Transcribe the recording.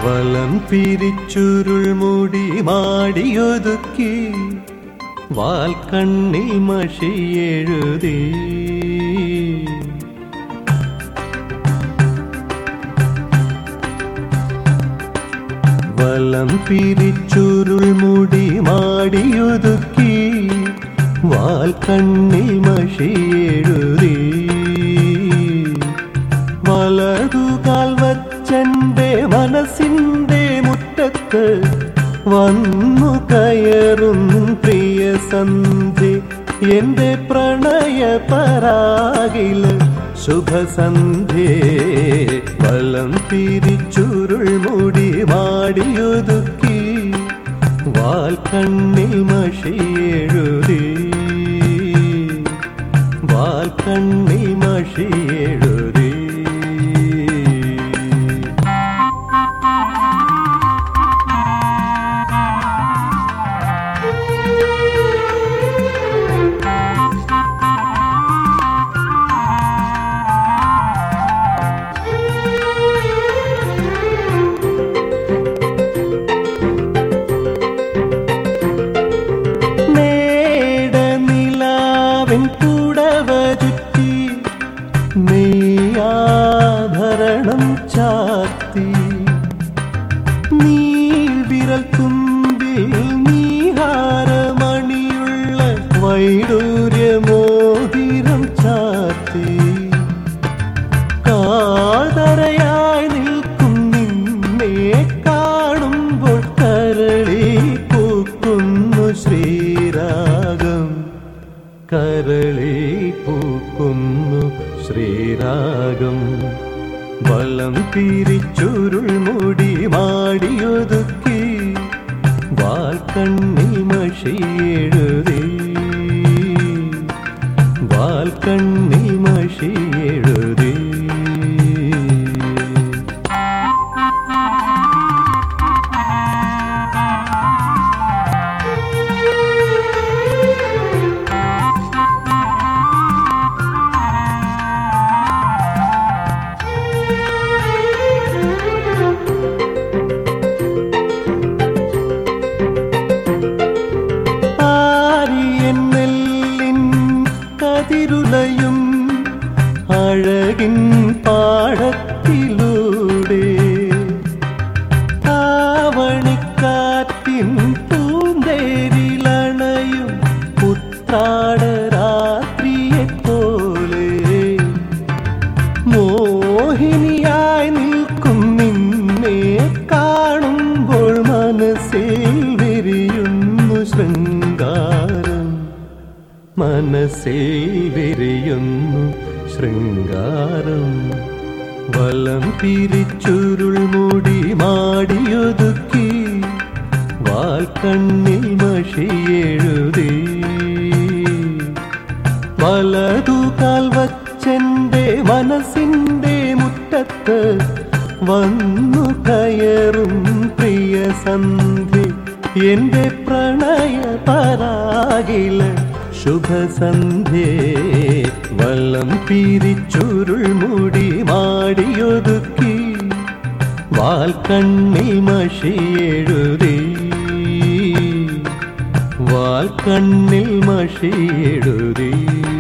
വലം പിരിച്ചുരുൾ മുടി മാടിയൊതുക്കി വാൽക്കണ്ണിൽ മഷി എഴുതി വലം പിരിച്ചുരുൾ മുടി മാടിയൊതുക്കി വാൽക്കണ്ണിൽ മഷി എഴുതി വലതുകാൽ വച്ചെന്റെ മനസ്സിന്റെ മുറ്റത്ത് വന്നു കയറും പ്രിയ സന്ധി എന്റെ പ്രണയ പരാകില ശുഭസന്ധ്യേ വലം തിരിച്ചുരുൾ മുടി മാടിയൊതുക്കി വാൽക്കണ്ണിൽ മഷി എഴുതി വാൽക്കണ്ണിൽ മഷി എഴുതി മേട നിലാവിൻ പുടവ ചുറ്റി നെയ്യാഭരണം ചാത്തി നീ വിരൽ തുമ്പിൽ നീഹാരമണിയുള്ള വൈഡൂര്യമോതിരം ചാത്തി കാതരയായി നിൽക്കും നിന്നെ കാണുമ്പോൾ കരളി പൂക്കുന്നു ശ്രീരാഗം കരളി പൂക്കുന്നു ശ്രീരാഗം വലം തിരിച്ചുരുൾ മുടി മാടിയൊതുക്കി വാൽക്കണ്ണിൽ മഷി എഴുതി വാൽക്കണ്ണിൽ മഷി എഴുതി ആരിയൻ നെല്ലിൻ കതിരുലയും അഴകിൻ പാടത്തിലൂടെ ആവണിക്കാറ്റിൻ പൂന്തേരിലണയും പുത്താട രാത്രിയെ പോലെ മോഹിനിയായി നിൽക്കും നിന്നെ കാണുമ്പോൾ മനസ്സിൽ വിരിയുന്നു ശൃംഗാരം മനസ്സിൽ വിരിയുന്നു ശൃംഗാരം വലം തിരിച്ചുരുൾ മുടി മാടിയൊതുക്കി വാൽക്കണ്ണിൽ മഷി എഴുതി വലതുകാൽ വച്ചെന്റെ മനസ്സിന്റെ മുറ്റത്ത് വന്നു കയറും പ്രിയ സന്ധി എന്റെ പ്രണയ പരാകില ശുഭസന്ധ്യേ വല്ലം പിരിച്ചുരുൾ മുടി മാടിയൊതുക്കി വാൽക്കണ്ണിൽ മഷി എഴുതി വാൽക്കണ്ണിൽ മഷി എഴുതി